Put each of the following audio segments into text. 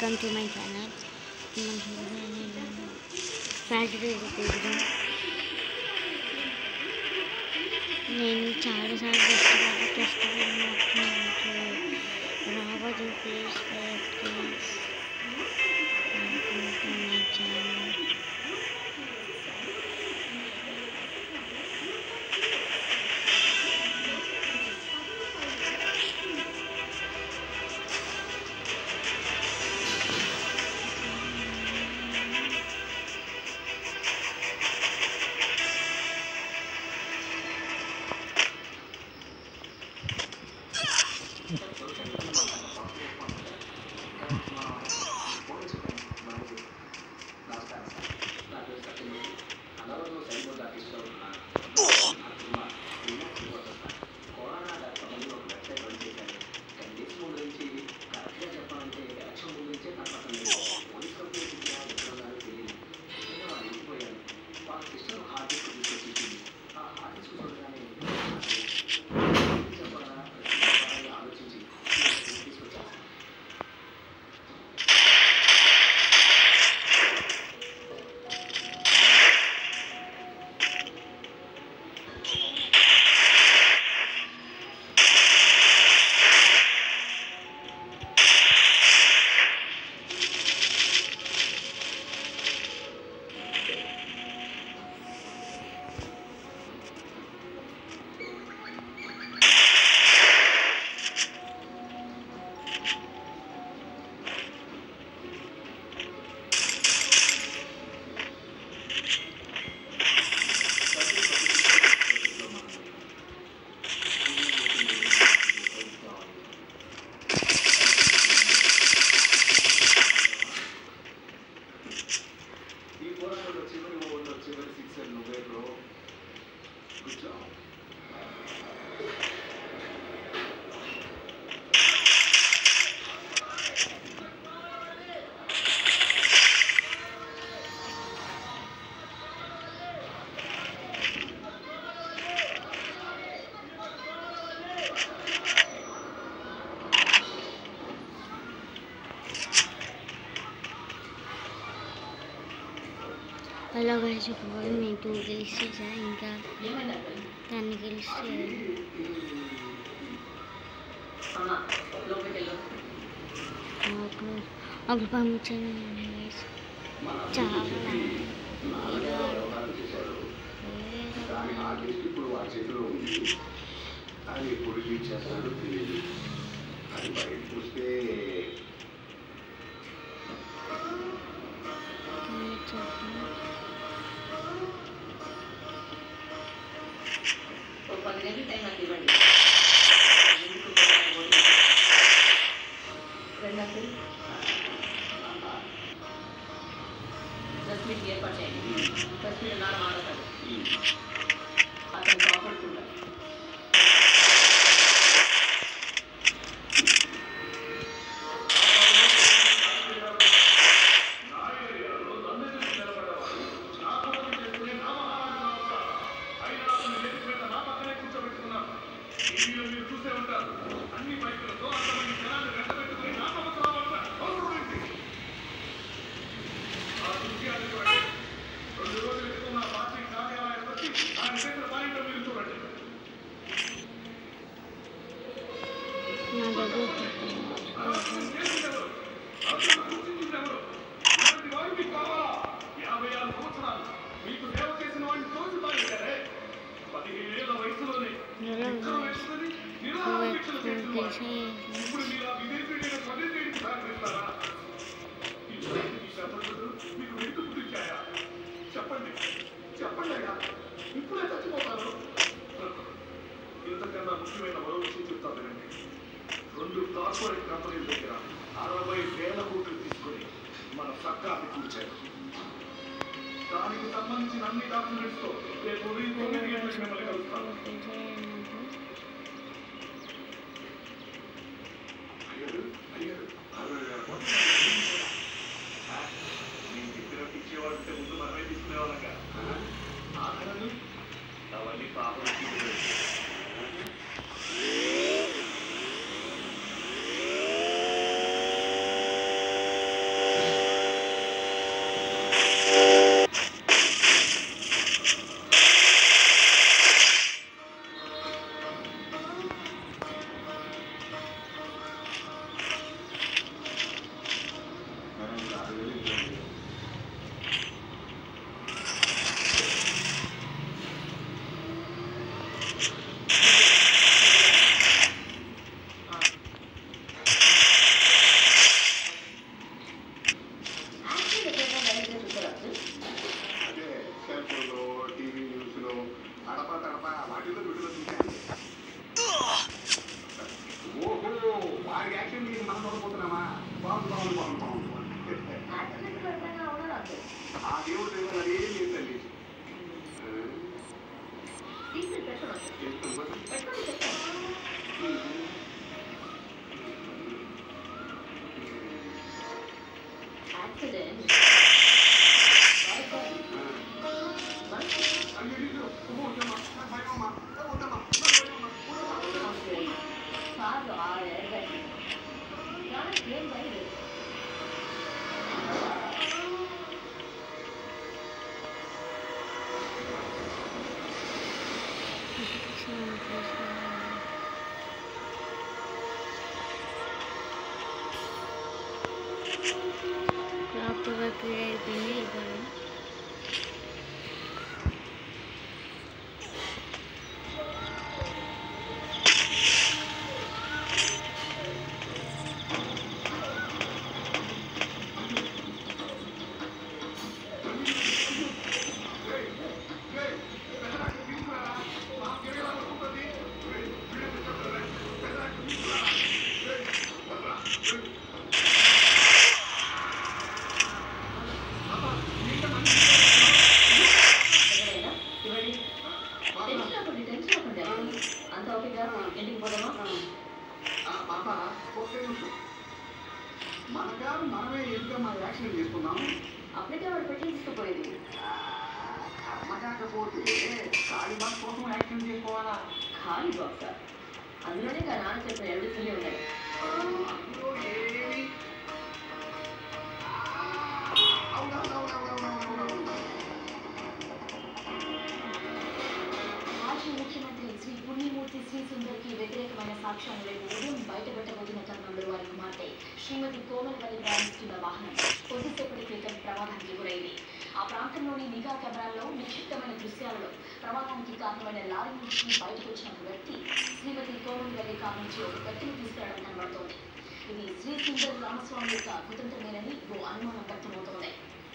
Welcome to my channel Saturday తీద్దాం నేను చాలాసార్లు కష్టపడి కష్టపడి రాబోదు ప్లీజ్ ప్లీజ్ అనుకుంటున్నా ఛానల్ ఈ పోరాటంలో చివరి ఓవర్లో చివరి సిక్సర్ నువ్వే bro good job hello guys ఇప్పుడు నేను టూ గెలిస్తే సార్ ఇంకా దాన్ని గెలిస్తే నాకు ఒక పంపించండి guys. చాలా కానీ ఆర్టిస్ట్ ఇప్పుడు ఆ చేతిలో ఉంది అది ఎప్పుడు యూజ్ చేస్తాడో తెలియదు అది బయటకు వస్తే ఒక పది గంటల టైం నాకు ఇవ్వండి రెండు గంటలు ప్రెస్ మీట్ ఏర్పాటు చేయండి ప్రెస్ మీట్ నా మాట్లాడతాడు అతను కాపాడుకుంటాడు నా దగ్గర చెప్పండి చెప్పండి అయ్యా ఇప్పుడే చచ్చిపోతాను ఇంతకన్నా ముఖ్యమైన మరో విషయం చెప్తాను వినండి రెండు కార్పొరేట్ కంపెనీల దగ్గర అరవై వేల కోట్లు తీసుకొని మన సర్కార్ని కూర్చారు దానికి సంబంధించిన అన్ని డాక్యుమెంట్స్ తో రేపు ఉదయం తొమ్మిది గంటలకు మిమ్మల్ని కలుస్తాను అయ్యారు అయ్యారు అరవై వేల కోట్లు ఆ, నేను చెప్పినట్టు ఇచ్చేవాడు ఉంటే ముందు మనమే తీసుకునేవాళ్ళంగా ఆఖరను అవన్నీ పాపం బాగుంది బాగుంది బాగుంది బాగుంది యాక్సిడెంట్ పెట్టగా అవునా అంతే ఆ దేవుడు దేవుడు అదేం లేదు తల్లి సీక్రెట్ పెట్టడం పెట్టుకోండి చెప్తాను యాక్సిడెంట్ కాదు ఆడే ఏం బయలు క్రాప్ వర్క్ అయిపోయింది ఇప్పుడు ఎక్కడైనా ఇవ్వండి టెన్షన్ అవ్వకండి టెన్షన్ అవ్వకండి అంత ఓకేగా ఇంటికి పోదామా పాప ఒకే నిమిషం మన కారు మనమే ఎందుకు మా యాక్సిడెంట్ చేసుకున్నాం అప్పటికే వాడు పెట్టి తీసుకుపోయేది కర్మ కాకపోతే కాళీ బాస్ కోసం యాక్సిడెంట్ చేసుకోవాలా ఖాళీ బాక్స్ అందులోనే కదా నాన్న చెప్పిన ఎవిడెన్స్లే ఉన్నాయి అందులో ఏమి అవునవునవునవునవునవునవును మాజీ ముఖ్యమంత్రి శ్రీ పుణ్యమూర్తి శ్రీ సుందర్కి వ్యతిరేకమైన సాక్ష్యాలు రేపు ఉదయం బయటపెట్టబోతున్న తరుణంలో వారి కుమార్తె శ్రీమతి కోమలవల్లి ప్రయాణిస్తున్న వాహనం కొద్దిసేపటి క్రితం ప్రమాదానికి గురైంది ఆ ప్రాంతంలోని నిఘా కెమెరాల్లో నిక్షిప్తమైన దృశ్యాలలో ప్రమాదానికి కారణమైన లారీ నుంచి బయటకు వచ్చిన ఒక వ్యక్తి శ్రీమతి కోమలవల్లి కారు నుంచి ఒక వ్యక్తిని తీసుకురావడం కనబడుతోంది ఇది శ్రీ సుందర్ రామస్వామి యొక్క కుతంత్రమేనని ఓ అనుమానం వ్యక్తమవుతోంది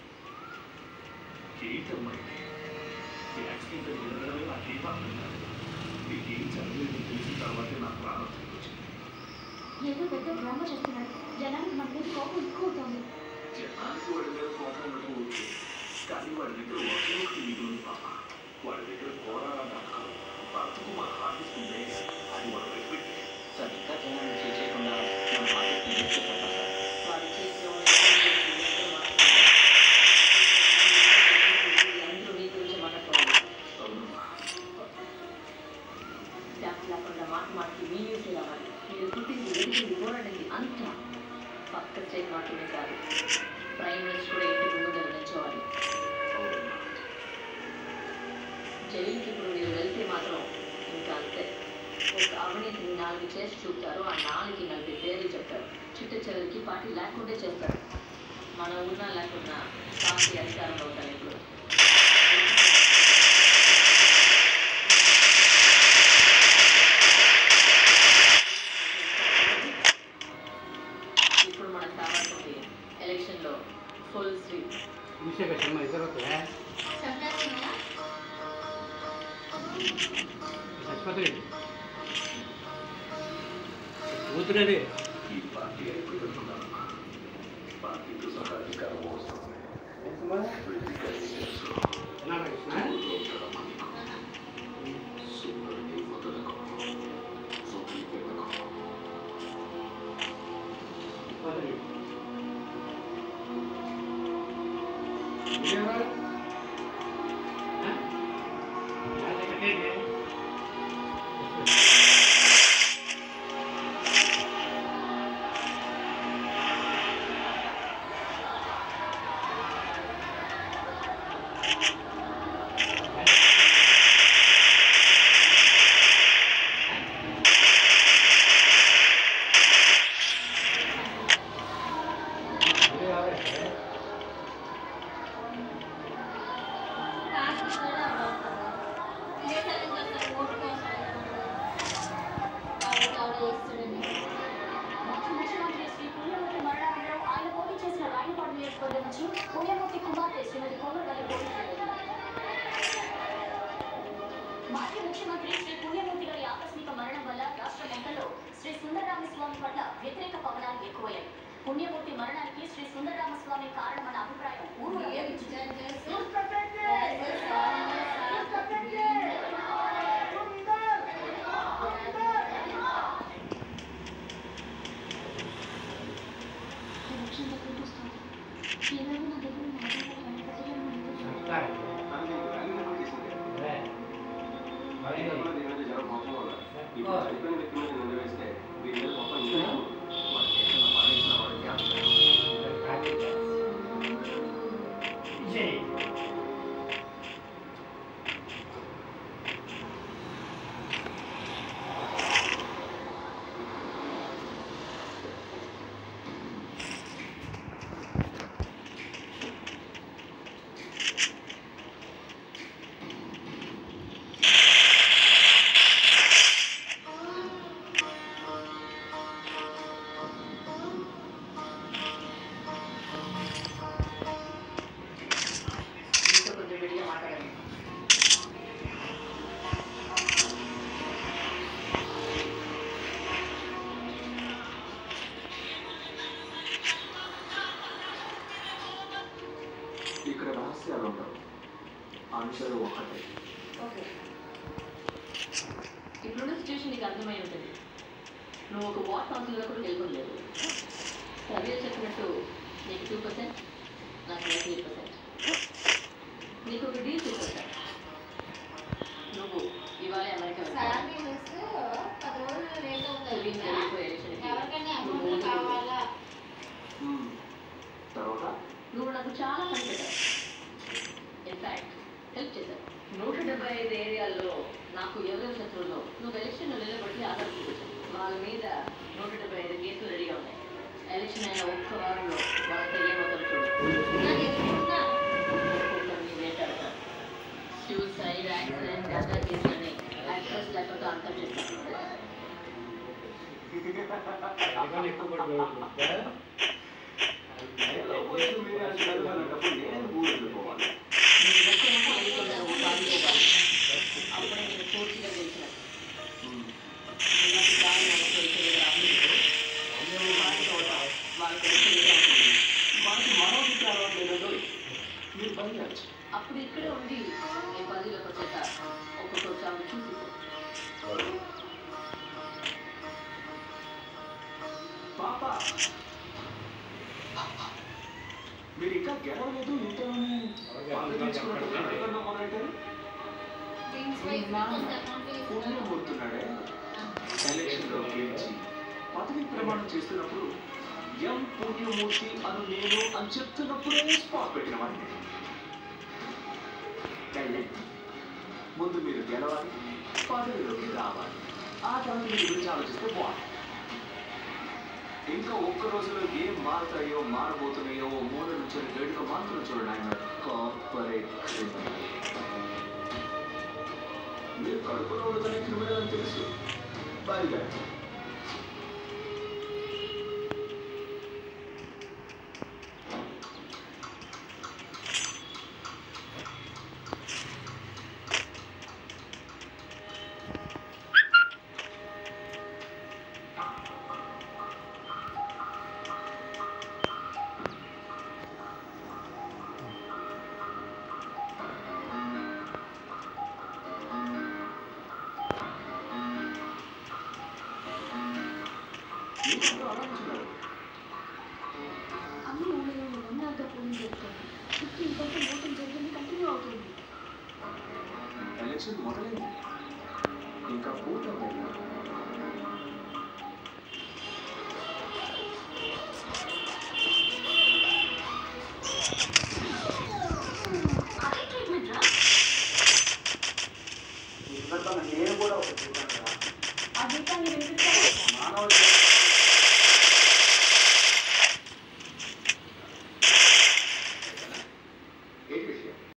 ఏంటమ్మా ఇది? ఈ యాక్సిడెంట్ జరగడమే నాకేం అర్థం కాదు నీకేం జరగలేదు తెలిసిన తర్వాతే నా ప్రాణం వచ్చింది ఏదో పెద్ద డ్రామా చేస్తున్నాడు జనానికి మన మీద కోపం ఎక్కువ అవుతోంది జనానికి వాడి మీద కోపం ఉండటం ఓకే కానీ వాడి దగ్గర ఒకే ఒకటి మిగులుంది పాప వాడి దగ్గర పోరాడాలి అనుకో బ్రతుకు మన హార్దిస్తుందే అది వాడు రెస్పెక్ట్ సార్ ఇంకా జనాన్ని చేయకుండా మన బాధ్యత తీసుకుంటాం సార్ వాడు చేసిన అందరూ మీ గురించి మాట్లాడుకోవాలి అవునమ్మా గ్యాప్ లేకుండా మాట మాటకి మీ న్యూస్ రావాలి మీరు పుట్టింది ఎదిగింది పోరాడింది అంతా పక్క స్టేట్ మాత్రమే కాదు ప్రైమ్ మినిస్టర్ కూడా ఇంటికి ముందు నిల్చోవాలి అవునమ్మా జైలుకి ఇప్పుడు మీరు వెళ్తే మాత్రం ఇంకా అంతే ఒక అవినీతిని నాలుగు చేసి చూపుతారు ఆ నాలుగు నలభై పేర్లు చెప్తారు చిట్ట చివరికి పార్టీ లేకుండే చేస్తారు మనం ఉన్నా లేకున్నా పార్టీ అధికారంలో ఉంటారు ఇప్పుడు ఇప్పుడు మనకు కావాల్సింది ఎలక్షన్లో ఫుల్ స్వీప్ విషయ సినిమా ఇద్దరు చచ్చిపోతుంది కూతురది ఈ పార్టీ అయిపోతుందమ్మా పార్టీతో సహా అధికారం వస్తుంది సుందరికి వదలకు వదిలిపెట్టకు ముఖ్యమంత్రి శ్రీ పుణ్యమూర్తి మరణంలో ఆయన పోటీ చేసిన రాయలపాడు నియోజకవర్గం నుంచి పుణ్యమూర్తి కుమార్తె శ్రీమతి కోమలవల్లి పోటీ చేశారు. మాజీ ముఖ్యమంత్రి శ్రీ పుణ్యమూర్తి గారి ఆకస్మిక మరణం వల్ల రాష్ట్ర లెక్కల్లో శ్రీ సుందరరామస్వామి పట్ల వ్యతిరేక పవనాలు ఎక్కువయ్యాయి పుణ్యమూర్తి మరణానికి శ్రీ సుందరరామస్వామి కారణమన్న అభిప్రాయం ఊరు మీతో కొంచెం గట్టిగా మాట్లాడండి ఇక్కడ రహస్యాలు ఉండవు ఆన్సర్ ఒకటే ఓకే ఇప్పుడున్న సిచ్యువేషన్ నీకు అర్థమై ఉంటుంది నువ్వు ఒక వార్డ్ కౌన్సిల్లో కూడా గెలుపలేదు రవి చెప్పినట్టు నీకు టూ పర్సెంట్ నాకు త్రీ పర్సెంట్ నీకు ఒక డీల్ చేసేసా నువ్వు ఇవాళ అమెరికా వెళ్ళాలి. రవి జరిగిపోయే ఎలక్షన్కి నువ్వు ముందుకు వెళ్ళు. మ్మ్. తర్వాత నువ్వు నాకు చాలా పని పెట్టావు ఇన్ఫాక్ట్ హెల్ప్ చేశావు నూట డెబ్బై ఐదు ఏరియాల్లో నాకు ఎవరెవరు శత్రువులో నువ్వు ఎలక్షన్లో నిలబడి ఆధారపడుతుంది వాళ్ళ మీద నూట డెబ్బై ఐదు కేసులు రెడీగా ఉన్నాయి ఎలక్షన్ అయిన ఒక్క వారంలో వాళ్ళతో ఏమవుతారు చూడు ఒక్కొక్కరిని వేటాడతారు సూసైడ్ యాక్సిడెంట్ అదర్ కేసులని అడ్రస్ లేకపోతే అంతం చేస్తాను కొంచెం మీరే అంటున్నారు అన్నప్పుడు నేను ఊరు వెళ్ళిపోవాలి నేను లెక్కనకు వెళ్ళకుండా నువ్వు పాల్గొవాలి అప్పుడే నేను పూర్తిగా గెలిచినట్టు మ్మ్. ఇలాంటి దారి మనకు తెలియదు అభివృద్ధి నువ్వు వారితో ఉంటావు వాళ్ళకి తెలియదు ఉంటుంది వారికి మనోడికి అలవాట్లేదో మీరు బయలుదేరచ్చు అప్పుడు ఇక్కడే ఉండి ఈ పదిలోకి వచ్చాక ఒక్కొక్క చావు చూసి పాప మీరు ఇంకా గెలవలేదు ఇంట్లోనే పళ్ళు తీసుకున్నట్టు ఎక్కడో మొదలెట్టారు పుణ్యమూర్తున్నాడే ఎలక్షన్లో గెలిచి పదవి ప్రమాణం చేస్తున్నప్పుడు ఎం పుణ్యమూర్తి అను నేను అని చెప్తున్నప్పుడే స్పాట్ పెట్టిన వాడిని వెళ్ళండి. ముందు మీరు గెలవాలి పదవిలోకి రావాలి ఆ తర్వాత మీరు గురించి ఆలోచిస్తే బాగుంటుంది ఇంకా ఒక్క రోజులో ఏం మారుతాయో మారబోతున్నాయో ఓ మూల నుంచి గడిలో మాత్రం చూడండి ఆయన కార్పొరేట్ క్రిమినల్ మీరు కడుపులో ఉండదని క్రిమినల్ అని తెలుసు పైగా మీరు ఆలోచించారు అన్ని ఊళ్ళలో ఉన్నాక పోలింగ్ జరుగుతుంది ఫిఫ్టీన్ పర్సెంట్ ఓటింగ్ జరిగింది కంటిన్యూ అవుతుంది ఎలక్షన్ మొదలైంది ఇంకా పూర్తవుతుంది అదే ట్రీట్మెంట్ రా నేను కూడా ఒక చూసాను కదా ఆ గీతాన్ని వినిపిస్తాను మానవ